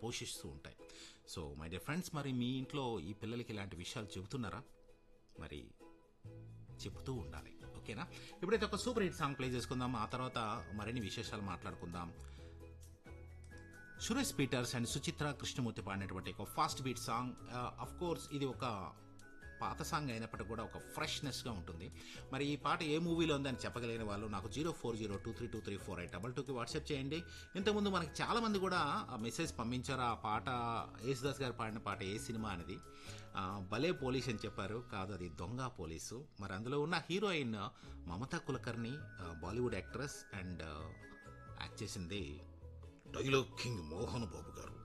పోషిస్తూ ఉంటాయి so my dear friends మరి మీ ఇంట్లో ఈ పిల్లలకి ఇలాంటి విషయాలు చెబుతున్నారా మరి చెబుతూ ఉండాలి ఓకేనా ఇప్పుడైతే ఒక సూపర్ హిట్ సాంగ్ ప్లే చేసుకుందాం ఆ తర్వాత మరిన్ని విశేషాలు మాట్లాడుకుందాం సురేష్ పీటర్స్ అండ్ సుచిత్ర కృష్ణమూర్తి పాడినటువంటి ఒక fast beat song of course ఇది ఒక పాత సాంగ్ అయినప్పటికీ కూడా ఒక ఫ్రెష్నెస్గా ఉంటుంది మరి ఈ పాట ఏ మూవీలో ఉందని చెప్పగలిగిన వాళ్ళు నాకు zero four zero two three two three four eight double టూకి వాట్సాప్ చేయండి ఇంతకుముందు మనకి చాలామంది కూడా ఆ మెసేజ్ పంపించారు ఆ పాట యేసుదాస్ గారు పాడిన పాట ఏ సినిమా అనేది ఆ, భలే పోలీస్ అని చెప్పారు కాదు అది దొంగ పోలీసు మరి అందులో ఉన్న హీరోయిన్ మమతా కులకర్ణి ఆ, బాలీవుడ్ యాక్ట్రెస్ అండ్ యాక్ట్ చేసింది డైలాగ్ కింగ్ మోహన్ బాబు గారు